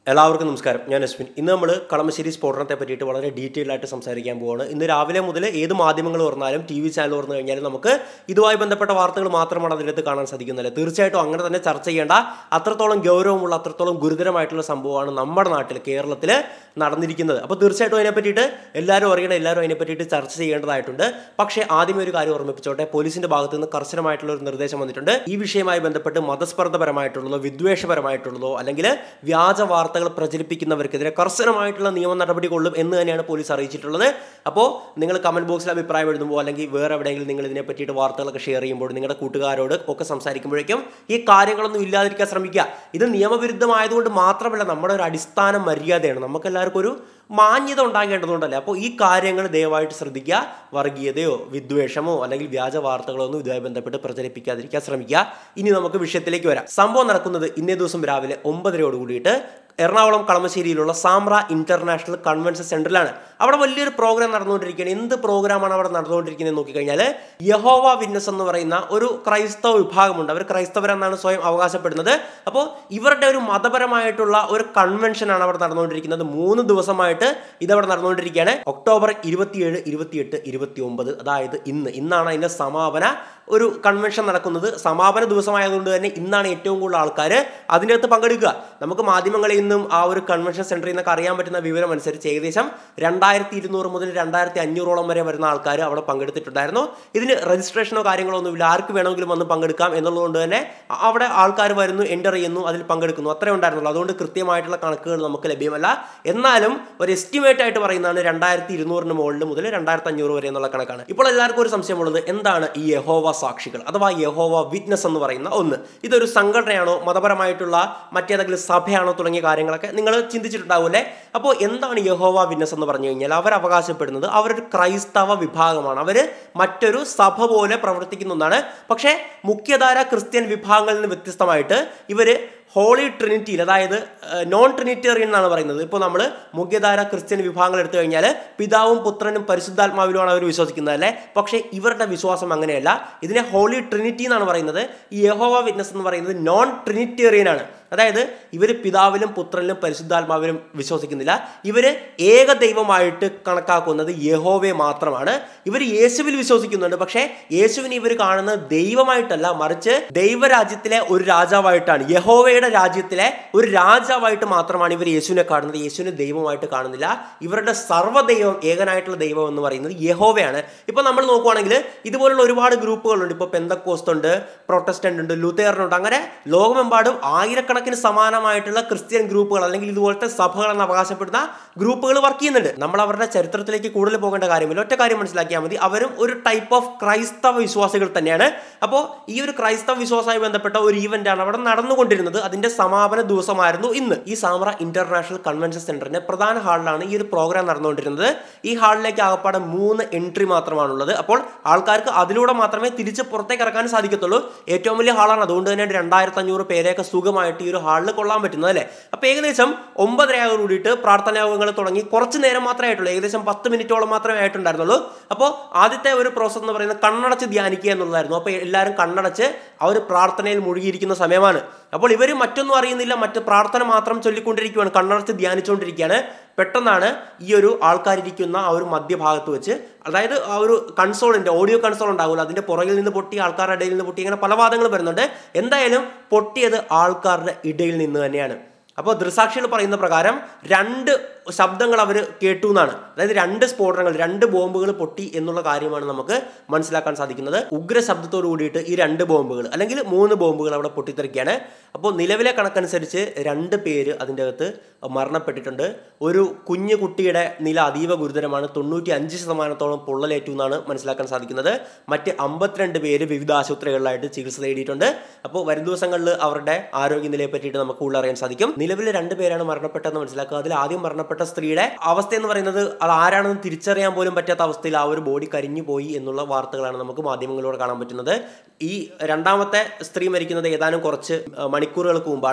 എല്ലാവർക്കും നമസ്കാരം ഞാൻ അശ്വിൻ ഇന്ന് നമ്മൾ കളമശ്ശേരി സ്ഫോടനത്തെ പറ്റിയിട്ട് വളരെ ഡീറ്റെയിൽ ആയിട്ട് സംസാരിക്കാൻ പോവാണ് ഇന്ന് രാവിലെ മുതൽ ഏത് മാധ്യമങ്ങൾ തുറന്നാലും ടി വി ചാനൽ തുറന്നു കഴിഞ്ഞാൽ നമുക്ക് ഇതുമായി ബന്ധപ്പെട്ട വാർത്തകൾ മാത്രമാണ് അതിനകത്ത് കാണാൻ സാധിക്കുന്നത് തീർച്ചയായിട്ടും അങ്ങനെ തന്നെ ചർച്ച ചെയ്യേണ്ട അത്രത്തോളം ഗൗരവമുള്ള അത്രത്തോളം ഗുരുതരമായിട്ടുള്ള സംഭവമാണ് നമ്മുടെ നാട്ടിൽ കേരളത്തിൽ നടന്നിരിക്കുന്നത് അപ്പോൾ തീർച്ചയായിട്ടും അതിനെ പറ്റിയിട്ട് എല്ലാവരും അറിയണം എല്ലാവരും അതിനെ പറ്റിയിട്ട് ചർച്ച ചെയ്യേണ്ടതായിട്ടുണ്ട് പക്ഷേ ആദ്യമേ ഒരു കാര്യം ഓർമ്മിപ്പിച്ചോട്ടെ പോലീസിന്റെ ഭാഗത്ത് നിന്ന് കർശനമായിട്ടുള്ള ഒരു നിർദ്ദേശം വന്നിട്ടുണ്ട് ഈ വിഷയവുമായി ബന്ധപ്പെട്ട് മതസ്പർദ്ധപരമായിട്ടുള്ളതോ വിദ്വേഷപരമായിട്ടുള്ളതോ അല്ലെങ്കിൽ വ്യാജ വാർത്തകൾ പ്രചരിപ്പിക്കുന്നവർക്കെതിരെ കർശനമായിട്ടുള്ള നിയമ നടപടി കൊള്ളും എന്ന് തന്നെയാണ് പോലീസ് അറിയിച്ചിട്ടുള്ളത് അപ്പോൾ നിങ്ങൾ കമന്റ് ബോക്സിൽ അഭിപ്രായം എഴുതുമ്പോൾ അല്ലെങ്കിൽ വേറെ എവിടെയെങ്കിലും നിങ്ങൾ ഇതിനെ പറ്റിയിട്ട് വാർത്തകളൊക്കെ ഷെയർ ചെയ്യുമ്പോൾ നിങ്ങളുടെ കൂട്ടുകാരോട് ഒക്കെ സംസാരിക്കുമ്പോഴേക്കും ഈ കാര്യങ്ങളൊന്നും ഇല്ലാതിരിക്കാൻ ശ്രമിക്കുക ഇത് നിയമവിരുദ്ധമായതുകൊണ്ട് മാത്രമല്ല നമ്മുടെ ഒരു അടിസ്ഥാന മര്യാദയാണ് നമുക്ക് എല്ലാവർക്കും ഒരു മാന്യത ഉണ്ടാകേണ്ടതുകൊണ്ടല്ലേ അപ്പോൾ ഈ കാര്യങ്ങൾ ദയവായിട്ട് ശ്രദ്ധിക്കുക വർഗീയതയോ വിദ്വേഷമോ അല്ലെങ്കിൽ വ്യാജ വാർത്തകളോ ഒന്നും ഇതുമായി ബന്ധപ്പെട്ട് പ്രചരിപ്പിക്കാതിരിക്കാൻ ശ്രമിക്കുക ഇനി നമുക്ക് വിഷയത്തിലേക്ക് വരാം സംഭവം നടക്കുന്നത് ഇന്നേ ദിവസം രാവിലെ ഒമ്പതരയോട് കൂടിയിട്ട് എറണാകുളം കളമശ്ശേരിയിലുള്ള സാമ്ര ഇന്റർനാഷണൽ കൺവെൻഷൻ സെന്ററിലാണ് അവിടെ വലിയൊരു പ്രോഗ്രാം നടന്നുകൊണ്ടിരിക്കുകയാണ് എന്ത് പ്രോഗ്രാമാണ് അവിടെ നടന്നുകൊണ്ടിരിക്കുന്നത് നോക്കിക്കഴിഞ്ഞാൽ യഹോവ വിറ്റ്നസ് എന്ന് പറയുന്ന ഒരു ക്രൈസ്തവ വിഭാഗമുണ്ട് അവർ ക്രൈസ്തവരെന്നാണ് സ്വയം അവകാശപ്പെടുന്നത് അപ്പോൾ ഇവരുടെ ഒരു മതപരമായിട്ടുള്ള ഒരു കൺവെൻഷനാണ് അവിടെ നടന്നുകൊണ്ടിരിക്കുന്നത് മൂന്ന് ദിവസമായിട്ട് ഇതവിടെ നടന്നുകൊണ്ടിരിക്കുകയാണ് ഒക്ടോബർ ഇരുപത്തിയേഴ് ഇരുപത്തിയെട്ട് ഇരുപത്തി ഒമ്പത് അതായത് ഇന്ന് ഇന്നാണ് അതിന്റെ സമാപന ഒരു കൺവെൻഷൻ നടക്കുന്നത് സമാപന ദിവസമായതുകൊണ്ട് തന്നെ ഇന്നാണ് ഏറ്റവും കൂടുതൽ ആൾക്കാർ അതിൻ്റെ അകത്ത് പങ്കെടുക്കുക നമുക്ക് മാധ്യമങ്ങളിൽ നിന്നും ആ ഒരു കൺവെൻഷൻ സെന്ററിൽ നിന്നൊക്കെ അറിയാൻ പറ്റുന്ന വിവരം അനുസരിച്ച് ഏകദേശം രണ്ടായിരത്തി ഇരുന്നൂറ് മുതൽ രണ്ടായിരത്തി അഞ്ഞൂറോളം വരെ വരുന്ന ആൾക്കാർ അവിടെ പങ്കെടുത്തിട്ടുണ്ടായിരുന്നു ഇതിന് രജിസ്ട്രേഷനോ കാര്യങ്ങളോ ഒന്നുമില്ല ആർക്ക് വേണമെങ്കിലും വന്ന് പങ്കെടുക്കാം എന്നുള്ളതുകൊണ്ട് തന്നെ അവിടെ ആൾക്കാർ വരുന്നു എൻ്റർ ചെയ്യുന്നു അതിൽ പങ്കെടുക്കുന്നു അത്രേ ഉണ്ടായിരുന്നുള്ളൂ അതുകൊണ്ട് കൃത്യമായിട്ടുള്ള കണക്കുകൾ നമുക്ക് ലഭ്യമല്ല എന്നാലും ഒരു എസ്റ്റിമേറ്റ് ആയിട്ട് പറയുന്നതാണ് രണ്ടായിരത്തി ഇരുന്നൂറിന് മുകളിൽ മുതൽ രണ്ടായിരത്തി അഞ്ഞൂറ് വരെ എന്നുള്ള കണക്കാണ് ഇപ്പോൾ എല്ലാവർക്കും ഒരു സംശയമുള്ളത് എന്താണ് ഈ യഹോവ സാക്ഷികൾ അഥവാ യഹോവ വിറ്റ്നസ് എന്ന് പറയുന്ന ഒന്ന് ഇതൊരു സംഘടനയാണോ മതപരമായിട്ടുള്ള മറ്റേതെങ്കിലും സഭയാണോ തുടങ്ങിയ കാര്യങ്ങളൊക്കെ നിങ്ങൾ ചിന്തിച്ചിട്ടുണ്ടാവില്ലേ അപ്പോൾ എന്താണ് യഹോവ വിറ്റ്നസ് എന്ന് പറഞ്ഞു കഴിഞ്ഞാൽ അവർ അവകാശപ്പെടുന്നത് അവരൊരു ക്രൈസ്തവ വിഭാഗമാണ് അവർ മറ്റൊരു സഭ പോലെ പ്രവർത്തിക്കുന്ന ഒന്നാണ് പക്ഷേ മുഖ്യധാര ക്രിസ്ത്യൻ വിഭാഗങ്ങളിൽ നിന്ന് വ്യത്യസ്തമായിട്ട് ഇവർ ഹോളി ട്രിനിറ്റിയിൽ അതായത് നോൺ ട്രിനിറ്റേറിയൻ എന്നാണ് പറയുന്നത് ഇപ്പോൾ നമ്മൾ മുഖ്യധാര ക്രിസ്ത്യൻ വിഭാഗങ്ങൾ എടുത്തു കഴിഞ്ഞാൽ പിതാവും പുത്രനും പരിശുദ്ധാത്മാവിലുമാണ് അവർ വിശ്വസിക്കുന്നത് അല്ലേ പക്ഷേ ഇവരുടെ വിശ്വാസം അങ്ങനെയല്ല ഇതിനെ ഹോളി ട്രിനിറ്റി എന്നാണ് പറയുന്നത് ഈ യഹോവ വിറ്റ്നസ് എന്ന് പറയുന്നത് നോൺ ട്രിനിറ്റേറിയൻ ആണ് അതായത് ഇവർ പിതാവിലും പുത്രനിലും പരിശുദ്ധാത്മാവിലും വിശ്വസിക്കുന്നില്ല ഇവർ ഏക ദൈവമായിട്ട് കണക്കാക്കുന്നത് യഹോവയെ മാത്രമാണ് ഇവർ യേശുവിൽ വിശ്വസിക്കുന്നുണ്ട് പക്ഷേ യേശുവിനെ ഇവർ കാണുന്നത് ദൈവമായിട്ടല്ല മറിച്ച് ദൈവരാജ്യത്തിലെ ഒരു രാജാവായിട്ടാണ് യഹോവയുടെ രാജ്യത്തിലെ ഒരു രാജാവായിട്ട് മാത്രമാണ് ഇവർ യേശുവിനെ കാണുന്നത് യേശുവിനെ ദൈവമായിട്ട് കാണുന്നില്ല ഇവരുടെ സർവ്വദൈവം ഏകനായിട്ടുള്ള ദൈവം എന്ന് പറയുന്നത് യഹോവയാണ് ഇപ്പൊ നമ്മൾ നോക്കുവാണെങ്കിൽ ഇതുപോലുള്ള ഒരുപാട് ഗ്രൂപ്പുകളുണ്ട് ഇപ്പോൾ പെന്തക്കോസ്റ്റ് ഉണ്ട് പ്രൊട്ടസ്റ്റന്റ് ഉണ്ട് ലൂത്തേറിനുണ്ട് അങ്ങനെ ലോകമെമ്പാടും ആയിരക്കണക്കിന് സമാനമായിട്ടുള്ള ക്രിസ്ത്യൻ ഗ്രൂപ്പുകൾ അല്ലെങ്കിൽ ഇതുപോലത്തെ സഭകൾ എന്ന് അവകാശപ്പെടുന്ന ഗ്രൂപ്പുകൾ വർക്ക് ചെയ്യുന്നുണ്ട് നമ്മൾ അവരുടെ ചരിത്രത്തിലേക്ക് കൂടുതൽ പോകേണ്ട കാര്യമില്ല ഒറ്റ കാര്യം മനസ്സിലാക്കിയാൽ മതി അവരും ഒരു ടൈപ്പ് ഓഫ് ക്രൈസ്തവ വിശ്വാസികൾ തന്നെയാണ് അപ്പോൾ ഈ ഒരു ക്രൈസ്തവ വിശ്വാസവുമായി ബന്ധപ്പെട്ട ഒരു ഈവന്റ് ആണ് അവിടെ നടന്നുകൊണ്ടിരുന്നത് അതിന്റെ സമാപന ദിവസമായിരുന്നു ഇന്ന് ഈ സാമ്ര ഇന്റർനാഷണൽ കൺവെൻഷൻ സെന്ററിന്റെ പ്രധാന ഹാളിലാണ് ഈ ഒരു പ്രോഗ്രാം നടന്നുകൊണ്ടിരുന്നത് ഈ ഹാളിലേക്ക് ആകപ്പാടെ മൂന്ന് എൻട്രി മാത്രമാണുള്ളത് അപ്പോൾ ആൾക്കാർക്ക് അതിലൂടെ മാത്രമേ തിരിച്ച് പുറത്തേക്ക് ഇറക്കാൻ സാധിക്കത്തുള്ളൂ ഏറ്റവും വലിയ ഹാളാണ് അതുകൊണ്ട് തന്നെ രണ്ടായിരത്തി അഞ്ഞൂറ് പേരെയൊക്കെ സുഖമായിട്ട് ഈ ഒരു ഹാളിൽ കൊള്ളാൻ പറ്റുന്നത് അല്ലേ അപ്പോൾ ഏകദേശം ഒമ്പതരയോട് കൂടിയിട്ട് പ്രാർത്ഥനായോഗങ്ങൾ തുടങ്ങി കുറച്ച് നേരം മാത്രമേ ആയിട്ടുള്ളൂ ഏകദേശം പത്ത് മിനിറ്റോളം മാത്രമേ ആയിട്ടുണ്ടായിരുന്നുള്ളൂ അപ്പോൾ ആദ്യത്തെ ഒരു പ്രോസസ്സ് എന്ന് പറയുന്നത് കണ്ണടച്ച് ധ്യാനിക്കുക എന്നുള്ളതായിരുന്നു അപ്പോൾ എല്ലാവരും കണ്ണടച്ച് ആ ഒരു പ്രാർത്ഥനയിൽ മുഴുകിയിരിക്കുന്ന സമയമാണ് അപ്പോൾ ഇവർ മറ്റൊന്നും അറിയുന്നില്ല മറ്റ് പ്രാർത്ഥന മാത്രം ചൊല്ലിക്കൊണ്ടിരിക്കുകയാണ് കണ്ണടച്ച് ധ്യാനിച്ചുകൊണ്ടിരിക്കുകയാണ് പെട്ടെന്നാണ് ഈ ഒരു ആൾക്കാരിരിക്കുന്ന ആ ഒരു മധ്യഭാഗത്ത് വെച്ച് അതായത് ആ ഒരു കൺസോളിന്റെ ഓഡിയോ കൺസോൾ ഉണ്ടാകുമല്ലോ അതിന്റെ പുറകിൽ നിന്ന് പൊട്ടി ആൾക്കാരുടെ ഇടയിൽ നിന്ന് പൊട്ടി ഇങ്ങനെ പല വാദങ്ങൾ വരുന്നുണ്ട് എന്തായാലും പൊട്ടിയത് ആൾക്കാരുടെ ഇടയിൽ നിന്ന് തന്നെയാണ് അപ്പോൾ ദൃസാക്ഷികൾ പറയുന്ന പ്രകാരം രണ്ട് ശബ്ദങ്ങൾ അവർ കേട്ടു എന്നാണ് അതായത് രണ്ട് സ്ഫോടനങ്ങൾ രണ്ട് ബോംബുകൾ പൊട്ടി എന്നുള്ള കാര്യമാണ് നമുക്ക് മനസ്സിലാക്കാൻ സാധിക്കുന്നത് ഉഗ്ര ശബ്ദത്തോട് കൂടിയിട്ട് ഈ രണ്ട് ബോംബുകൾ അല്ലെങ്കിൽ മൂന്ന് ബോംബുകൾ അവിടെ പൊട്ടിത്തെറിക്കുകയാണ് അപ്പോൾ നിലവിലെ കണക്കനുസരിച്ച് രണ്ട് പേര് അതിൻ്റെ അകത്ത് മരണപ്പെട്ടിട്ടുണ്ട് ഒരു കുഞ്ഞു കുട്ടിയുടെ നില അതീവ ഗുരുതരമാണ് തൊണ്ണൂറ്റി അഞ്ച് ശതമാനത്തോളം പൊള്ളലേറ്റു എന്നാണ് മനസ്സിലാക്കാൻ സാധിക്കുന്നത് മറ്റ് അമ്പത്തിരണ്ട് പേര് വിവിധ ആശുപത്രികളിലായിട്ട് ചികിത്സ തേടിയിട്ടുണ്ട് അപ്പോൾ വരും ദിവസങ്ങളിൽ അവരുടെ ആരോഗ്യനിലയെ പറ്റിയിട്ട് നമുക്ക് കൂടുതൽ അറിയാൻ സാധിക്കും നിലവിൽ രണ്ട് പേരാണ് മരണപ്പെട്ടതെന്ന് മനസ്സിലാക്കുക അതിൽ ആദ്യം മരണപ്പെട്ട സ്ത്രീയുടെ അവസ്ഥ എന്ന് പറയുന്നത് അത് ആരാണെന്ന് തിരിച്ചറിയാൻ പോലും പറ്റാത്ത അവസ്ഥയിൽ ആ ഒരു ബോഡി കരിഞ്ഞു പോയി എന്നുള്ള വാർത്തകളാണ് നമുക്ക് മാധ്യമങ്ങളിലൂടെ കാണാൻ പറ്റുന്നത് ഈ രണ്ടാമത്തെ സ്ത്രീ മരിക്കുന്നത് ഏതാനും കുറച്ച് മണിക്കൂറുകൾക്ക് മുമ്പാണ്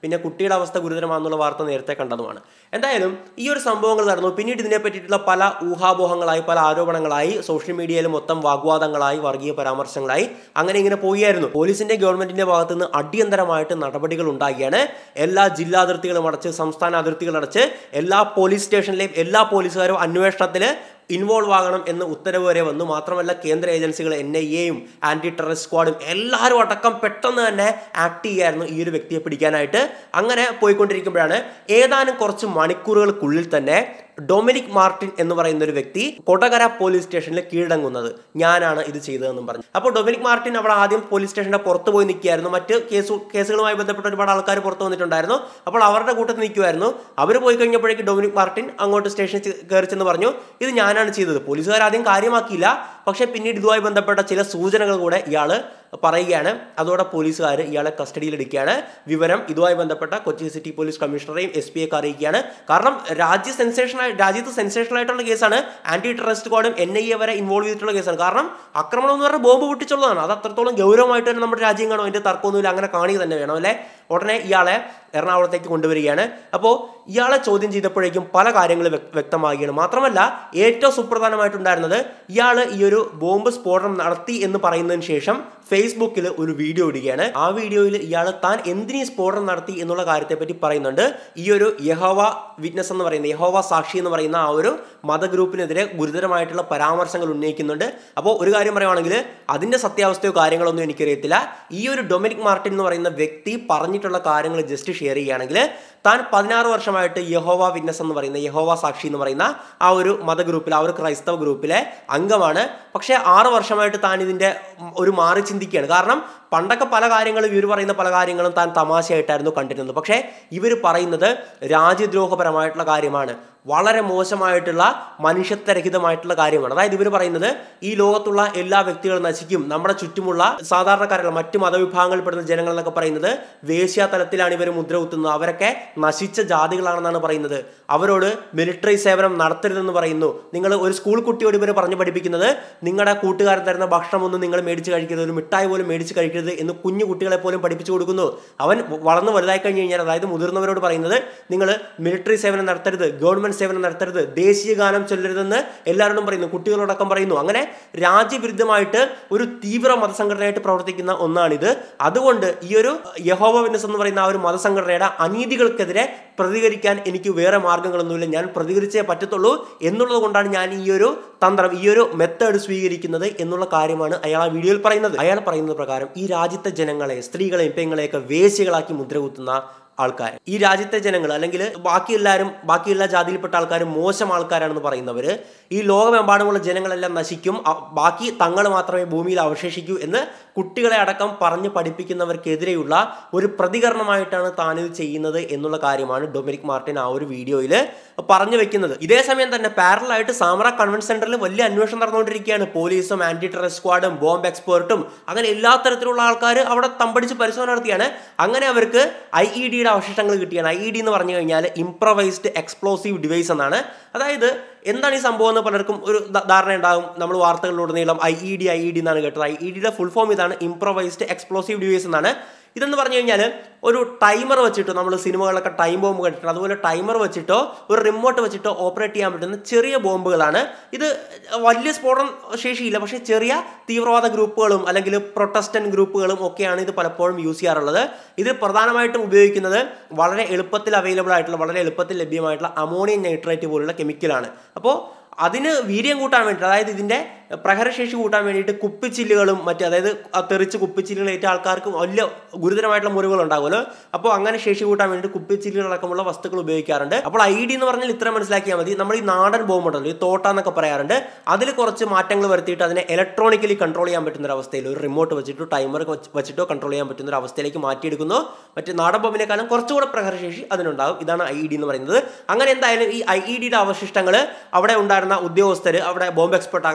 പിന്നെ കുട്ടിയുടെ അവസ്ഥ ഗുരുതരമാണെന്നുള്ള വാർത്ത നേരത്തെ കണ്ടതുമാണ് എന്തായാലും ഈ ഒരു സംഭവങ്ങൾ നടന്നു പിന്നീട് ഇതിനെ പറ്റിയിട്ടുള്ള പല ഊഹാപോഹങ്ങളായി പല ആരോപണങ്ങളായി സോഷ്യൽ മീഡിയയിൽ മൊത്തം വാഗ്വാദങ്ങളായി വർഗീയ പരാമർശങ്ങളായി അങ്ങനെ ഇങ്ങനെ പോയായിരുന്നു പോലീസിന്റെ ഗവൺമെന്റിന്റെ ഭാഗത്ത് നിന്ന് അടിയന്തരമായിട്ട് നടപടികൾ ഉണ്ടാകുകയാണ് എല്ലാ ജില്ലാ അതിർത്തികളും അടച്ച് സംസ്ഥാന അതിർത്തികൾ അടച്ച് എല്ലാ പോലീസ് സ്റ്റേഷനിലെയും എല്ലാ പോലീസുകാരും അന്വേഷണത്തിൽ ഇൻവോൾവ് ആകണം എന്ന് ഉത്തരവ് വരെ വന്നു മാത്രമല്ല കേന്ദ്ര ഏജൻസികൾ എൻ ഐ എയും ആന്റി ടെററിസ്റ്റ് സ്ക്വാഡും എല്ലാവരും അടക്കം പെട്ടെന്ന് തന്നെ ആക്ട് ചെയ്യായിരുന്നു ഈ ഒരു വ്യക്തിയെ പിടിക്കാനായിട്ട് അങ്ങനെ പോയിക്കൊണ്ടിരിക്കുമ്പോഴാണ് ഏതാനും കുറച്ച് മണിക്കൂറുകൾക്കുള്ളിൽ തന്നെ ഡൊമിനിക് മാർട്ടിൻ എന്ന് പറയുന്ന ഒരു വ്യക്തി കൊടകര പോലീസ് സ്റ്റേഷനിൽ കീഴടങ്ങുന്നത് ഞാനാണ് ഇത് ചെയ്തതെന്നും പറഞ്ഞു അപ്പോൾ ഡൊമിനിക് മാർട്ടിൻ അവിടെ ആദ്യം പോലീസ് സ്റ്റേഷന്റെ പുറത്ത് പോയി നിൽക്കുകയായിരുന്നു മറ്റ് കേസ് കേസുകളുമായി ബന്ധപ്പെട്ട ഒരുപാട് ആൾക്കാർ പുറത്ത് വന്നിട്ടുണ്ടായിരുന്നു അപ്പോൾ അവരുടെ കൂട്ടത്തിൽ നിൽക്കുമായിരുന്നു അവർ പോയി കഴിഞ്ഞപ്പോഴേക്ക് ഡൊമിനിക് മാർട്ടിൻ അങ്ങോട്ട് സ്റ്റേഷനിൽ ചെ- കയറി ചെന്ന് പറഞ്ഞു ഇത് ഞാനാണ് ചെയ്തത് പോലീസുകാർ ആദ്യം കാര്യമാക്കിയില്ല പക്ഷേ പിന്നീട് ഇതുമായി ബന്ധപ്പെട്ട ചില സൂചനകൾ കൂടെ ഇയാൾ പറയുകയാണ് അതോടെ പോലീസുകാർ ഇയാളെ കസ്റ്റഡിയിലെടുക്കുകയാണ് വിവരം ഇതുമായി ബന്ധപ്പെട്ട കൊച്ചി സിറ്റി പോലീസ് കമ്മീഷണറെയും എസ് പി ഒക്കെ അറിയിക്കുകയാണ് കാരണം രാജ്യ സെൻസേഷൻ രാജ്യത്ത് സെൻസേഷണൽ ആയിട്ടുള്ള കേസാണ് ആന്റി ടെററിസ്റ്റ് സ്ക്വാഡും എൻ ഐ എ വരെ ഇൻവോൾവ് ചെയ്തിട്ടുള്ള കേസാണ് കാരണം ആക്രമണം എന്ന് പറഞ്ഞാൽ ബോംബ് പൊട്ടിച്ചുള്ളതാണ് അത് അത്രത്തോളം ഗൗരവമായിട്ട് തന്നെ നമ്മുടെ രാജ്യം കാണും അതിന്റെ തർക്കമൊന്നുമില്ല അങ്ങനെ കാണുക തന്നെ വേണം അല്ലേ ഉടനെ ഇയാളെ എറണാകുളത്തേക്ക് കൊണ്ടുവരികയാണ് അപ്പോൾ ഇയാളെ ചോദ്യം ചെയ്തപ്പോഴേക്കും പല കാര്യങ്ങൾ വ്യക്തമാകുകയാണ് മാത്രമല്ല ഏറ്റവും സുപ്രധാനമായിട്ടുണ്ടായിരുന്നത് ഇയാൾ ഈ ഒരു ബോംബ് സ്ഫോടനം നടത്തി എന്ന് പറയുന്നതിന് ശേഷം ഫേസ്ബുക്കിൽ ഒരു വീഡിയോ ഇടുകയാണ് ആ വീഡിയോയിൽ ഇയാൾ താൻ എന്തിനീ സ്ഫോടനം നടത്തി എന്നുള്ള കാര്യത്തെ പറ്റി പറയുന്നുണ്ട് ഈ ഒരു യഹോവ വിറ്റ്നസ് എന്ന് പറയുന്ന യഹോവ സാക്ഷി എന്ന് പറയുന്ന ആ ഒരു മതഗ്രൂപ്പിനെതിരെ ഗുരുതരമായിട്ടുള്ള പരാമർശങ്ങൾ ഉന്നയിക്കുന്നുണ്ട് അപ്പോൾ ഒരു കാര്യം പറയുവാണെങ്കിൽ അതിന്റെ സത്യാവസ്ഥയോ കാര്യങ്ങളൊന്നും എനിക്കറിയത്തില്ല ഈ ഒരു ഡൊമിനിക് മാർട്ടിൻ എന്ന് പറയുന്ന വ്യക്തി പറഞ്ഞിട്ടുള്ള കാര്യങ്ങൾ ജസ്റ്റ് ഷെയർ ചെയ്യുകയാണെങ്കിൽ താൻ പതിനാറ് വർഷമായിട്ട് യഹോവ വിറ്റ്നസ് എന്ന് പറയുന്ന യഹോവ സാക്ഷി എന്ന് പറയുന്ന ആ ഒരു മതഗ്രൂപ്പിൽ ആ ഒരു ക്രൈസ്തവ ഗ്രൂപ്പിലെ അംഗമാണ് പക്ഷേ ആറ് വർഷമായിട്ട് താൻ ഇതിന്റെ ഉം, ഒരു മാറി ചിന്തിക്കുകയാണ് കാരണം പണ്ടൊക്കെ പല കാര്യങ്ങളും ഇവർ പറയുന്ന പല കാര്യങ്ങളും താൻ തമാശയായിട്ടായിരുന്നു കണ്ടിരുന്നത് പക്ഷേ ഇവർ പറയുന്നത് രാജ്യദ്രോഹപരമായിട്ടുള്ള കാര്യമാണ് വളരെ മോശമായിട്ടുള്ള മനുഷ്യത്വരഹിതമായിട്ടുള്ള കാര്യമാണ് അതായത് ഇവർ പറയുന്നത് ഈ ലോകത്തുള്ള എല്ലാ വ്യക്തികളും നശിക്കും നമ്മുടെ ചുറ്റുമുള്ള സാധാരണക്കാരുള്ള മറ്റു മതവിഭാഗങ്ങളിൽപ്പെടുന്ന ജനങ്ങൾ എന്നൊക്കെ പറയുന്നത് വേശ്യാ തലത്തിലാണ് ഇവർ മുദ്ര കുത്തുന്നത് അവരൊക്കെ നശിച്ച ജാതികളാണെന്നാണ് പറയുന്നത് അവരോട് മിലിറ്ററി സേവനം നടത്തരുതെന്ന് പറയുന്നു നിങ്ങൾ ഒരു സ്കൂൾ കുട്ടിയോട് ഇവർ പറഞ്ഞു പഠിപ്പിക്കുന്നത് നിങ്ങളുടെ കൂട്ടുകാരൻ തരുന്ന ഭക്ഷണമൊന്നും നിങ്ങൾ മേടിച്ച് കഴിക്കരുത് ഒരു മിഠായി പോലും മേടിച്ച് കഴിക്കരുത് എന്ന് കുഞ്ഞു കുട്ടികളെ പോലും പഠിപ്പിച്ചു കൊടുക്കുന്നു അവൻ വളർന്ന് വലുതായി കഴിഞ്ഞ് കഴിഞ്ഞാൽ അതായത് മുതിർന്നവരോട് പറയുന്നത് നിങ്ങൾ മിലിറ്ററി സേവനം നടത്തരുത് ഗവൺമെന്റ് സേവനം നടത്തരുത് ദേശീയ ഗാനം ചൊല്ലരുതെന്ന് എല്ലാവരോടും പറയുന്നു കുട്ടികളോടക്കം പറയുന്നു അങ്ങനെ രാജ്യവിരുദ്ധമായിട്ട് ഒരു തീവ്ര മതസംഘടനയായിട്ട് പ്രവർത്തിക്കുന്ന ഒന്നാണിത് അതുകൊണ്ട് ഈ ഒരു യഹോവ വിറ്റ്നസ് എന്ന് പറയുന്ന ആ ഒരു മതസംഘടനയുടെ അനീതികൾക്കെതിരെ പ്രതികരിക്കാൻ എനിക്ക് വേറെ മാർഗ്ഗങ്ങളൊന്നുമില്ല ഞാൻ പ്രതികരിച്ചേ പറ്റത്തുള്ളൂ എന്നുള്ളത് കൊണ്ടാണ് ഞാൻ ഈ ഒരു തന്ത്രം ഈ ഒരു മെത്തേഡ് സ്വീകരിക്കുന്നത് എന്നുള്ള കാര്യമാണ് അയാൾ ആ വീഡിയോയിൽ പറയുന്നത് അയാൾ പറയുന്നത് പ്രകാരം ഈ രാജ്യത്തെ ജനങ്ങളെ സ്ത്രീകളെയും പെങ്ങളെയൊക്കെ വേശ്യകളാക്കി മുദ്രകുത്തുന്ന ആൾക്കാർ ഈ രാജ്യത്തെ ജനങ്ങൾ അല്ലെങ്കിൽ ബാക്കി എല്ലാവരും ബാക്കി എല്ലാ ജാതിയിൽപ്പെട്ട ആൾക്കാരും മോശം ആൾക്കാരാണെന്ന് പറയുന്നവർ ഈ ലോകമെമ്പാടുമുള്ള ജനങ്ങളെല്ലാം നശിക്കും അ- ബാക്കി തങ്ങൾ മാത്രമേ ഭൂമിയിൽ അവശേഷിക്കൂ എന്ന് കുട്ടികളെ അടക്കം പറഞ്ഞ് പഠിപ്പിക്കുന്നവർക്കെതിരെയുള്ള ഒരു പ്രതികരണമായിട്ടാണ് താനിത് ചെയ്യുന്നത് എന്നുള്ള കാര്യമാണ് ഡൊമിനിക് മാർട്ടിൻ ആ ഒരു വീഡിയോയിൽ പറഞ്ഞു വെക്കുന്നത് ഇതേ സമയം തന്നെ പാരലായിട്ട് സാമറ കൺവെൻഷൻ സെന്ററിൽ വലിയ അന്വേഷണം നടന്നുകൊണ്ടിരിക്കുകയാണ് പോലീസും ആന്റി ടെററിസ്റ്റ് സ്ക്വാഡും ബോംബ് എക്സ്പേർട്ടും അങ്ങനെ എല്ലാ തരത്തിലുള്ള ആൾക്കാർ അവിടെ തമ്പടിച്ച് പരിശോധന നടത്തിയാണ് അങ്ങനെ അവർക്ക് ഐ ഇ ഡിയുടെ അവശിഷ്ടങ്ങൾ കിട്ടിയാണ് ഐ ഇ ഡി എന്ന് പറഞ്ഞു കഴിഞ്ഞാൽ ഇംപ്രവൈസ്ഡ് എക്സ്പ്ലോസീവ് ഡിവൈസ് എന്നാണ് അതായത് എന്താണ് ഈ സംഭവം എന്ന് പലർക്കും ഒരു ധ- ധാരണ ഉണ്ടാകും നമ്മൾ വാർത്തകളിലുടനീളം I E D I E D എന്നാണ് കേട്ടത് ഐ ഇ ഡിയുടെ ഫുൾ ഫോം ഇതാണ് ഇംപ്രവൈസ്ഡ് എക്സ്പ്ലോസീവ് ഡിവൈസ് എന്നാണ് ഇതെന്ന് പറഞ്ഞു കഴിഞ്ഞാൽ ഒരു ടൈമർ വെച്ചിട്ടോ നമ്മൾ സിനിമകളിലൊക്കെ ടൈം ബോംബ് കണ്ടിട്ടുണ്ട് അതുപോലെ ടൈമർ വെച്ചിട്ടോ ഒരു റിമോട്ട് വെച്ചിട്ടോ ഓപ്പറേറ്റ് ചെയ്യാൻ പറ്റുന്ന ചെറിയ ബോംബുകളാണ് ഇത് വലിയ സ്ഫോടനം ശേഷിയില്ല പക്ഷേ ചെറിയ തീവ്രവാദ ഗ്രൂപ്പുകളും അല്ലെങ്കിൽ പ്രൊട്ടസ്റ്റന്റ് ഗ്രൂപ്പുകളും ഒക്കെയാണ് ഇത് പലപ്പോഴും യൂസ് ചെയ്യാറുള്ളത് ഇത് പ്രധാനമായിട്ടും ഉപയോഗിക്കുന്നത് വളരെ എളുപ്പത്തിൽ അവൈലബിൾ ആയിട്ടുള്ള വളരെ എളുപ്പത്തിൽ ലഭ്യമായിട്ടുള്ള അമോണിയം നൈട്രേറ്റ് പോലുള്ള കെമിക്കലാണ് അപ്പോൾ അതിന് വീര്യം കൂട്ടാൻ വേണ്ടിയിട്ട് അതായത് ഇതിന്റെ പ്രഹരശേഷി കൂട്ടാൻ വേണ്ടിയിട്ട് കുപ്പിച്ചില്ലുകളും മറ്റ് അതായത് ആ തെറിച്ച് കുപ്പിച്ചില്ലുകൾ ഏറ്റ ആൾക്കാർക്ക് വലിയ ഗുരുതരമായിട്ടുള്ള മുറിവുകൾ ഉണ്ടാകുമല്ലോ അപ്പോൾ അങ്ങനെ ശേഷി കൂട്ടാൻ വേണ്ടിയിട്ട് കുപ്പിച്ചില്ലുകളടക്കമുള്ള വസ്തുക്കൾ ഉപയോഗിക്കാറുണ്ട് അപ്പോൾ ഐ ഡി എന്ന് പറഞ്ഞാൽ ഇത്ര മനസ്സിലാക്കിയാൽ മതി നമ്മൾ ഈ നാടൻ ബോംബ് ഉണ്ടല്ലോ ഈ തോട്ട എന്നൊക്കെ പറയാറുണ്ട് അതിൽ കുറച്ച് മാറ്റങ്ങൾ വരുത്തിയിട്ട് അതിനെ ഇലക്ട്രോണിക്കലി കൺട്രോൾ ചെയ്യാൻ പറ്റുന്ന ഒരു അവസ്ഥയിൽ ഒരു റിമോട്ട് വെച്ചിട്ടോ ടൈമർ വെച്ചിട്ടോ കൺട്രോൾ ചെയ്യാൻ പറ്റുന്ന ഒരു അവസ്ഥയിലേക്ക് മാറ്റിയെടുക്കുന്നു മറ്റ് നാടൻ ബോംബിനേക്കാളും കുറച്ചുകൂടെ പ്രഹരശേഷി അതിനുണ്ടാകും ഇതാണ് ഐ ഡി എന്ന് പറയുന്നത് അങ്ങനെ എന്തായാലും ഈ ഐ ഇ ഡിയുടെ അവശിഷ്ടങ്ങൾ അവിടെ ഉണ്ടായിരുന്ന ഉദ്യോഗസ്ഥർ അവിടെ ബോംബ് എക്സ്പെർട്ട് ആകാം പോലീസ് ആകാം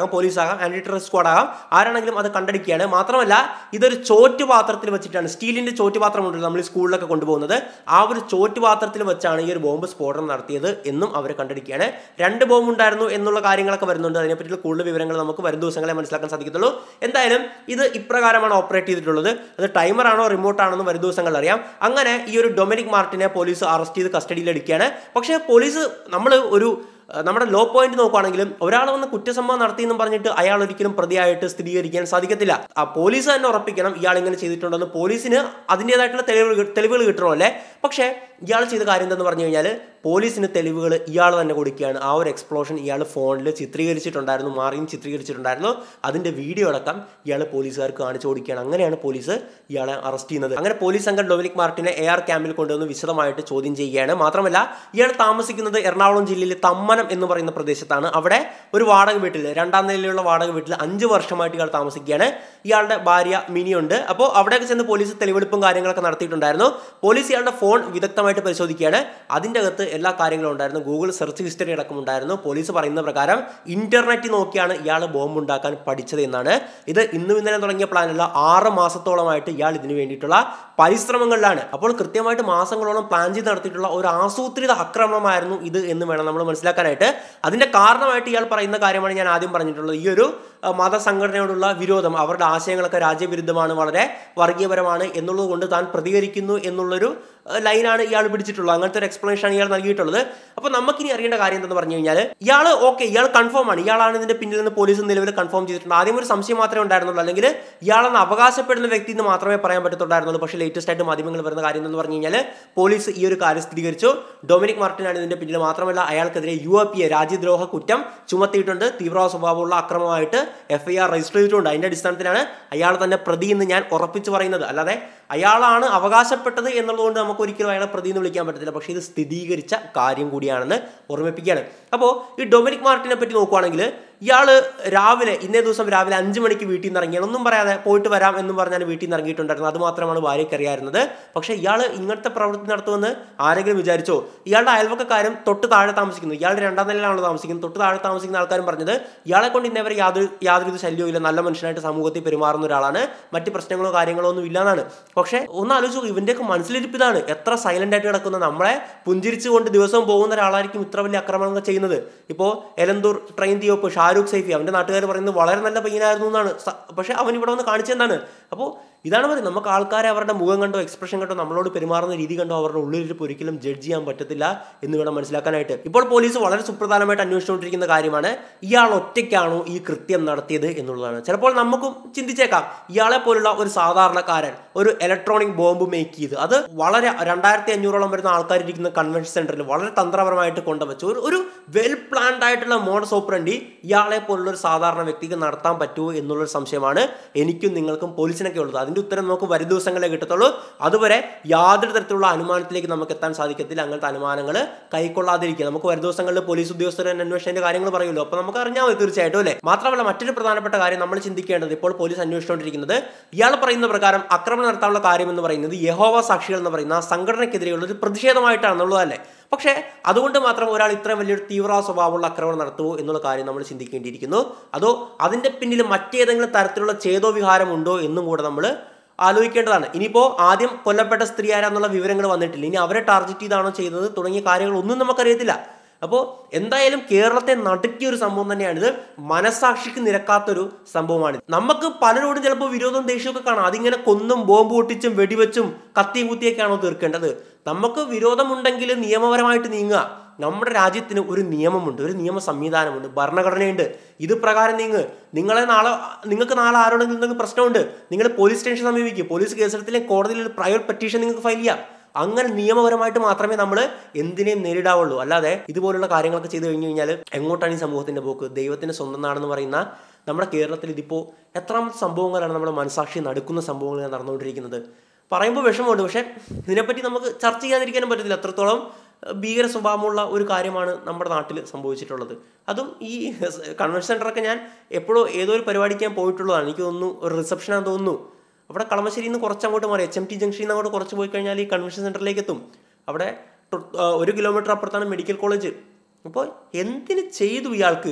ആകാം ആന്റി ടെററിസ്റ്റ് സ്ക്വാഡ് ആകാം ആരാണെങ്കിലും അത് കണ്ടടിക്കുകയാണ് മാത്രമല്ല ഇതൊരു ചോറ്റുപാത്രത്തിൽ വെച്ചിട്ടാണ് സ്റ്റീലിന്റെ ചോറ്റുപാത്രം ഉണ്ടല്ലോ നമ്മൾ ഈ സ്കൂളിലൊക്കെ കൊണ്ടുപോകുന്നത് ആ ഒരു ചോറ്റുപാത്രത്തിൽ വെച്ചാണ് ഈ ഒരു ബോംബ് സ്ഫോടനം നടത്തിയത് എന്നും അവർ കണ്ടടിക്കുകയാണ് രണ്ട് ബോംബ് ഉണ്ടായിരുന്നു എന്നുള്ള കാര്യങ്ങളൊക്കെ വരുന്നുണ്ട് അതിനെപ്പറ്റിയുള്ള കൂടുതൽ വിവരങ്ങൾ നമുക്ക് വരും ദിവസങ്ങളെ മനസ്സിലാക്കാൻ സാധിക്കത്തുള്ളൂ എന്തായാലും ഇത് ഇപ്രകാരമാണ് ഓപ്പറേറ്റ് ചെയ്തിട്ടുള്ളത് അത് ടൈമർ ആണോ റിമോട്ട് ആണോ എന്ന് വരും ദിവസങ്ങളിൽ അറിയാം അങ്ങനെ ഈ ഒരു ഡൊമിനിക് മാർട്ടിനെ പോലീസ് അറസ്റ്റ് ചെയ്ത് കസ്റ്റഡിയിൽ എടുക്കുകയാണ് പക്ഷേ പോലീസ് നമ്മൾ ഒരു അഹ് നമ്മുടെ ലോ പോയിന്റ് നോക്കുകയാണെങ്കിലും ഒരാൾ വന്ന് കുറ്റസമ്മതം നടത്തിയെന്നും പറഞ്ഞിട്ട് അയാൾ ഒരിക്കലും പ്രതിയായിട്ട് സ്ഥിരീകരിക്കാൻ സാധിക്കത്തില്ല ആ പോലീസ് തന്നെ ഉറപ്പിക്കണം ഇയാൾ ഇങ്ങനെ ചെയ്തിട്ടുണ്ടെന്ന് പോലീസിന് അതിൻ്റെതായിട്ടുള്ള തെളിവുകൾ തെളിവുകൾ കിട്ടണമല്ലേ പക്ഷേ ഇയാൾ ചെയ്ത കാര്യം എന്തെന്ന് പറഞ്ഞു കഴിഞ്ഞാൽ പോലീസിന് തെളിവുകൾ ഇയാൾ തന്നെ കൊടുക്കുകയാണ് ആ ഒരു എക്സ്പ്ലോഷൻ ഇയാൾ ഫോണിൽ ചിത്രീകരിച്ചിട്ടുണ്ടായിരുന്നു മാറിയും ചിത്രീകരിച്ചിട്ടുണ്ടായിരുന്നു അതിൻ്റെ വീഡിയോ അടക്കം ഇയാൾ പോലീസുകാർക്ക് കാണിച്ചു കൊടുക്കുകയാണ് അങ്ങനെയാണ് പോലീസ് ഇയാളെ അറസ്റ്റ് ചെയ്യുന്നത് അങ്ങനെ പോലീസ് സംഘം ഡൊമിനിക് മാർട്ടിനെ എ ആർ ക്യാമ്പിൽ കൊണ്ടുവന്ന് വിശദമായിട്ട് ചോദ്യം ചെയ്യുകയാണ് മാത്രമല്ല ഇയാൾ താമസിക്കുന്നത് എറണാകുളം ജില്ലയിലെ തമ്മനം എന്ന് പറയുന്ന പ്രദേശത്താണ് അവിടെ ഒരു വാടക വീട്ടിൽ രണ്ടാം നിലയിലുള്ള വാടക വീട്ടിൽ അഞ്ച് വർഷമായിട്ട് ഇയാൾ താമസിക്കുകയാണ് ഇയാളുടെ ഭാര്യ മിനിയുണ്ട് അപ്പോൾ അവിടെയൊക്കെ ചെന്ന് പോലീസ് തെളിവെടുപ്പും കാര്യങ്ങളൊക്കെ നടത്തിയിട്ടുണ്ടായിരുന്നു പോലീസ് ഇയാളുടെ ഫോൺ വിദഗ്ധമായിട്ട് പരിശോധിക്കുകയാണ് അതിൻ്റെ അകത്ത് എല്ലാ കാര്യങ്ങളും ഉണ്ടായിരുന്നു ഗൂഗിൾ സെർച്ച് ഹിസ്റ്ററി അടക്കം ഉണ്ടായിരുന്നു പോലീസ് പറയുന്ന പ്രകാരം ഇന്റർനെറ്റ് നോക്കിയാണ് ഇയാൾ ബോംബ് ഉണ്ടാക്കാൻ പഠിച്ചത് എന്നാണ് ഇത് ഇന്നും ഇന്നലെ തുടങ്ങിയ പ്ലാനല്ല ആറ് മാസത്തോളമായിട്ട് ഇയാൾ ഇതിനു വേണ്ടിയിട്ടുള്ള പരിശ്രമങ്ങളിലാണ് അപ്പോൾ കൃത്യമായിട്ട് മാസങ്ങളോളം പ്ലാൻ ചെയ്ത് നടത്തിയിട്ടുള്ള ഒരു ആസൂത്രിത ആക്രമണമായിരുന്നു ഇത് എന്ന് വേണം നമ്മൾ മനസ്സിലാക്കാനായിട്ട് അതിന്റെ കാരണമായിട്ട് ഇയാൾ പറയുന്ന കാര്യമാണ് ഞാൻ ആദ്യം പറഞ്ഞിട്ടുള്ളത് ഈ ഒരു അഹ്, മതസംഘടനയോടുള്ള വിരോധം അവരുടെ ആശയങ്ങളൊക്കെ രാജ്യവിരുദ്ധമാണ് വളരെ വർഗീയപരമാണ് എന്നുള്ളത് കൊണ്ട് താൻ പ്രതികരിക്കുന്നു എന്നുള്ളൊരു അഹ്, ലൈനാണ് ഇയാൾ പിടിച്ചിട്ടുള്ളത് അങ്ങനത്തെ ഒരു എക്സ്പ്ലനേഷൻ ആണ് ഇയാൾ നൽകിയിട്ടുള്ളത് അപ്പോൾ നമുക്കിനി അറിയേണ്ട കാര്യം എന്തെന്ന് പറഞ്ഞു കഴിഞ്ഞാൽ ഇയാൾ ഓക്കെ ഇയാൾ കൺഫേം ആണ് ഇയാളാണ് ഇതിന്റെ പിന്നിൽ നിന്ന് പോലീസ് നിലവിൽ കൺഫേം ചെയ്തിട്ടുണ്ട് ആദ്യം ഒരു സംശയം മാത്രമേ ഉണ്ടായിരുന്നുള്ളൂ അല്ലെങ്കിൽ ഇയാളെന്ന് അവകാശപ്പെടുന്ന വ്യക്തി എന്ന് മാത്രമേ പറയാൻ പറ്റത്തുണ്ടായിരുന്നുള്ളൂ പക്ഷേ ലേറ്റസ്റ്റ് ആയിട്ട് മാധ്യമങ്ങൾ വരുന്ന കാര്യം എന്ന് പറഞ്ഞു കഴിഞ്ഞാൽ പോലീസ് ഈ ഒരു കാര്യം സ്ഥിരീകരിച്ചു ഡൊമിനിക് മാർട്ടിനാണ് ഇതിന്റെ പിന്നിൽ മാത്രമല്ല അയാൾക്കെതിരെ യു എ പി എ രാജ്യദ്രോഹ കുറ്റം ചുമത്തിയിട്ടുണ്ട് തീവ്രവാദ സ്വഭാവമുള്ള അക്രമമായിട്ട് എഫ് ഐ ആർ രജിസ്റ്റർ ചെയ്തിട്ടുണ്ട് അതിന്റെ അടിസ്ഥാനത്തിലാണ് അയാൾ തന്നെ പ്രതി എന്ന് ഞാൻ ഉറപ്പിച്ചു പറയുന്നത് അല്ലാതെ അയാളാണ് അവകാശപ്പെട്ടത് എന്നുള്ളതുകൊണ്ട് നമുക്ക് ഒരിക്കലും അയാളെ പ്രതി എന്ന് വിളിക്കാൻ പറ്റത്തില്ല പക്ഷേ ഇത് സ്ഥിരീകരിച്ച കാര്യം കൂടിയാണെന്ന് ഓർമ്മിപ്പിക്കുകയാണ് അപ്പോൾ ഈ ഡൊമിനിക് മാർട്ടിനെ പറ്റി നോക്കുവാണെങ്കിൽ ഇയാൾ രാവിലെ ഇന്നേ ദിവസം രാവിലെ അഞ്ച് മണിക്ക് വീട്ടിൽ നിന്ന് ഇറങ്ങിയാണ് ഒന്നും പറയാതെ പോയിട്ട് വരാം എന്ന് പറഞ്ഞാൽ വീട്ടിൽ നിന്ന് ഇറങ്ങിയിട്ടുണ്ടായിരുന്നു അത് മാത്രമാണ് ഭാര്യയ്ക്ക് അറിയായിരുന്നത് പക്ഷേ ഇയാൾ ഇങ്ങനത്തെ പ്രവൃത്തി നടത്തുമെന്ന് ആരെങ്കിലും വിചാരിച്ചോ ഇയാളുടെ അയൽവക്കക്കാരും തൊട്ട് താഴെ താമസിക്കുന്നു ഇയാളുടെ രണ്ടാം നിലയിലാണല്ലോ താമസിക്കുന്നത് തൊട്ട് താഴെ താമസിക്കുന്ന ആൾക്കാരും പറഞ്ഞത് ഇയാളെ കൊണ്ട് ഇന്നവരെ യാതൊരു യാതൊരു ശല്യവും ഇല്ല നല്ല മനുഷ്യനായിട്ട് സമൂഹത്തിൽ പെരുമാറുന്ന ഒരാളാണ് മറ്റ് പ്രശ്നങ്ങളോ കാര്യങ്ങളോ ഒന്നും ഇല്ലാന്നാണ് പക്ഷേ ഒന്ന് ആലോചിച്ചു നോക്ക്, ഇവന്റെയൊക്കെ മനസ്സിലിരിപ്പ് ഇതാണ് എത്ര സൈലന്റ് ആയിട്ട് കിടക്കുന്ന നമ്മളെ പുഞ്ചിരിച്ചുകൊണ്ട് ദിവസവും പോകുന്ന ഒരാളായിരിക്കും ഇത്ര വലിയ ആക്രമണങ്ങൾ ചെയ്യുന്നത് ഇപ്പോൾ എലന്തൂർ ട്രെയിൻ തീയോപ്പ് ഷാരൂഖ് സൈഫി അവന്റെ നാട്ടുകാർ പറയുന്നത് വളരെ നല്ല പയ്യനായിരുന്നു എന്നാണ് സ- പക്ഷേ അവൻ ഇവിടെ വന്ന് കാണിച്ചെന്താണ് അപ്പോൾ ഇതാണ് പറയുന്നത് നമുക്ക് ആൾക്കാരെ അവരുടെ മുഖം കണ്ടോ എക്സ്പ്രഷൻ കണ്ടോ നമ്മളോട് പെരുമാറുന്ന രീതി കണ്ടോ അവരുടെ ഉള്ളിലിരിപ്പ് ഒരിക്കലും ജഡ്ജ് ചെയ്യാൻ പറ്റത്തില്ല എന്ന് വേണം മനസ്സിലാക്കാനായിട്ട് ഇപ്പോൾ പോലീസ് വളരെ സുപ്രധാനമായിട്ട് അന്വേഷിച്ചുകൊണ്ടിരിക്കുന്ന കാര്യമാണ് ഇയാൾ ഒറ്റയ്ക്കാണോ ഈ കൃത്യം നടത്തിയത് എന്നുള്ളതാണ് ചിലപ്പോൾ നമുക്കും ചിന്തിച്ചേക്കാം ഇയാളെ പോലുള്ള ഒരു സാധാരണക്കാരൻ ഒരു ഇലക്ട്രോണിക് ബോംബ് മേക്ക് ചെയ്ത് അത് വളരെ രണ്ടായിരത്തി അഞ്ഞൂറോളം വരുന്ന ആൾക്കാർ ഇരിക്കുന്ന കൺവെൻഷൻ സെന്ററിൽ വളരെ തന്ത്രപരമായിട്ട് കൊണ്ടുവച്ച് ഒരു ഒരു വെൽ പ്ലാൻഡ് ആയിട്ടുള്ള മോഡസ് ഓപ്പറണ്ടി ഇയാളെ പോലുള്ള ഒരു സാധാരണ വ്യക്തിക്ക് നടത്താൻ പറ്റുമോ എന്നുള്ളൊരു സംശയമാണ് എനിക്കും നിങ്ങൾക്കും പോലീസിനൊക്കെ ഉള്ളത് അതിന്റെ ഉത്തരം നമുക്ക് വരും ദിവസങ്ങളെ കിട്ടത്തുള്ളൂ അതുവരെ യാതൊരു തരത്തിലുള്ള അനുമാനത്തിലേക്ക് നമുക്ക് എത്താൻ സാധിക്കത്തില്ല അങ്ങനത്തെ അനുമാനങ്ങൾ കൈക്കൊള്ളാതിരിക്കുക നമുക്ക് വരും ദിവസങ്ങളിൽ പോലീസ് ഉദ്യോഗസ്ഥർ തന്നെ അന്വേഷണത്തിന്റെ കാര്യങ്ങൾ പറയുമല്ലോ അപ്പൊ നമുക്ക് അറിഞ്ഞാൽ മതി തീർച്ചയായിട്ടും അല്ലേ മാത്രമല്ല മറ്റൊരു പ്രധാനപ്പെട്ട കാര്യം നമ്മൾ ചിന്തിക്കേണ്ടത് ഇപ്പോൾ പോലീസ് അന്വേഷിച്ചുകൊണ്ടിരിക്കുന്നത് ഇയാൾ പറയുന്ന പ്രകാരം ആക്രമണം നടത്താനുള്ള കാര്യം എന്ന് പറയുന്നത് യഹോവ സാക്ഷികൾ എന്ന് പറയുന്ന ആ സംഘടനയ്ക്കെതിരെയുള്ള ഒരു പ്രതിഷേധമായിട്ടാണെന്നുള്ളതല്ലേ പക്ഷേ അതുകൊണ്ട് മാത്രം ഒരാൾ ഇത്രയും വലിയൊരു തീവ്ര സ്വഭാവമുള്ള ആക്രമണം നടത്തുമോ എന്നുള്ള കാര്യം നമ്മൾ ചിന്തിക്കേണ്ടിയിരിക്കുന്നു അതോ അതിന്റെ പിന്നിൽ മറ്റേതെങ്കിലും തരത്തിലുള്ള ചേതോ വിഹാരം ഉണ്ടോ എന്നും കൂടെ നമ്മൾ ആലോചിക്കേണ്ടതാണ് ഇനിയിപ്പോൾ ആദ്യം കൊല്ലപ്പെട്ട സ്ത്രീ ആരാന്നുള്ള വിവരങ്ങൾ വന്നിട്ടില്ല ഇനി അവരെ ടാർഗറ്റ് ചെയ്താണോ ചെയ്തത് തുടങ്ങിയ കാര്യങ്ങൾ ഒന്നും നമുക്കറിയത്തില്ല അപ്പോൾ എന്തായാലും കേരളത്തെ നടുക്കിയ ഒരു സംഭവം തന്നെയാണിത് മനസാക്ഷിക്ക് നിരക്കാത്തൊരു സംഭവമാണ് നമുക്ക് പലരോടും ചിലപ്പോൾ വിരോധവും ദേഷ്യമൊക്കെ കാണാം അതിങ്ങനെ കൊന്നും ബോംബ് പൊട്ടിച്ചും വെടിവെച്ചും കത്തിയും കുത്തിയൊക്കെയാണോ തീർക്കേണ്ടത് നമുക്ക് വിരോധമുണ്ടെങ്കിൽ നിയമപരമായിട്ട് നീങ്ങുക നമ്മുടെ രാജ്യത്തിന് ഒരു നിയമമുണ്ട് ഒരു നിയമ സംവിധാനമുണ്ട് ഭരണഘടനയുണ്ട് ഇത് പ്രകാരം നീങ്ങ് നിങ്ങളെ നാളെ നിങ്ങൾക്ക് നാളെ ആരോടെങ്കിലും എന്തെങ്കിലും പ്രശ്നമുണ്ട് നിങ്ങൾ പോലീസ് സ്റ്റേഷൻ സമീപിക്കുക പോലീസ് കേസെടുത്തില്ലെങ്കിൽ കോടതിയിൽ ഒരു പ്രൈവറ്റ് പെറ്റീഷൻ നിങ്ങൾക്ക് ഫയൽ ചെയ്യാം അങ്ങനെ നിയമപരമായിട്ട് മാത്രമേ നമ്മൾ എന്തിനേയും നേരിടാവുള്ളൂ അല്ലാതെ ഇതുപോലുള്ള കാര്യങ്ങളൊക്കെ ചെയ്തു കഴിഞ്ഞു കഴിഞ്ഞാൽ എങ്ങോട്ടാണ് ഈ സമൂഹത്തിന്റെ പോക്ക് ദൈവത്തിന്റെ സ്വന്തം നാടെന്ന് പറയുന്ന നമ്മുടെ കേരളത്തിൽ ഇതിപ്പോൾ എത്രാമത്തെ സംഭവങ്ങളാണ് നമ്മുടെ മനസാക്ഷി നടക്കുന്ന സംഭവങ്ങൾ നടന്നുകൊണ്ടിരിക്കുന്നത് പറയുമ്പോൾ വിഷമമുണ്ട് പക്ഷേ ഇതിനെപ്പറ്റി നമുക്ക് ചർച്ച ചെയ്യാതിരിക്കാനും പറ്റത്തില്ല അത്രത്തോളം ഏഹ്, ഭീകര സ്വഭാവമുള്ള ഒരു കാര്യമാണ് നമ്മുടെ നാട്ടിൽ സംഭവിച്ചിട്ടുള്ളത് അതും ഈ കൺവെൻഷൻ സെൻ്ററൊക്കെ ഞാൻ എപ്പോഴും ഏതോ ഒരു പരിപാടിക്ക് ഞാൻ പോയിട്ടുള്ളതാണ് എനിക്ക് തോന്നുന്നു ഒരു റിസപ്ഷനാണെന്ന് തോന്നുന്നു അവിടെ കളമശ്ശേരിയിൽ നിന്ന് കുറച്ച് അങ്ങോട്ട് മാറി എച്ച് എം ടി ജംഗ്ഷനിൽ നിന്ന് അങ്ങോട്ട് കുറച്ച് പോയി കഴിഞ്ഞാൽ ഈ കൺവെൻഷൻ സെൻറ്ററിലേക്ക് എത്തും അവിടെ തൊ- ആ, ഒരു കിലോമീറ്റർ അപ്പുറത്താണ് മെഡിക്കൽ കോളേജ് അപ്പോൾ എന്തിന് ചെയ്തു ഇയാൾക്ക്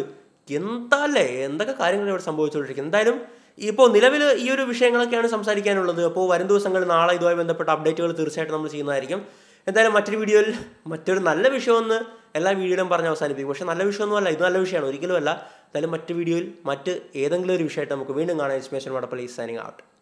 എന്താല്ലേ എന്തൊക്കെ കാര്യങ്ങൾ ഇവിടെ സംഭവിച്ചുകൊണ്ടിരിക്കുന്നത് എന്തായാലും ഇപ്പോൾ നിലവിൽ ഈ ഒരു വിഷയങ്ങളൊക്കെയാണ് സംസാരിക്കാനുള്ളത് അപ്പോൾ വരും ദിവസങ്ങളിൽ നാളെ ഇതുമായി ബന്ധപ്പെട്ട അപ്ഡേറ്റുകൾ തീർച്ചയായിട്ടും നമ്മൾ ചെയ്യുന്നതായിരിക്കും എന്തായാലും മറ്റൊരു വീഡിയോയിൽ മറ്റൊരു നല്ല വിഷയമൊന്ന് എല്ലാ വീഡിയോയിലും പറഞ്ഞ് അവസാനിപ്പിക്കും പക്ഷേ നല്ല വിഷയമൊന്നുമല്ല ഇത് നല്ല വിഷയമാണ് ഒരിക്കലും അല്ല എന്തായാലും മറ്റു വീഡിയോയിൽ മറ്റ് ഏതെങ്കിലും ഒരു വിഷയമായിട്ട് നമുക്ക് വീണ്ടും കാണാൻ ഇൻസ്പിറേഷൻ മടപ്പള്ളി സൈനിങ് ഔട്ട്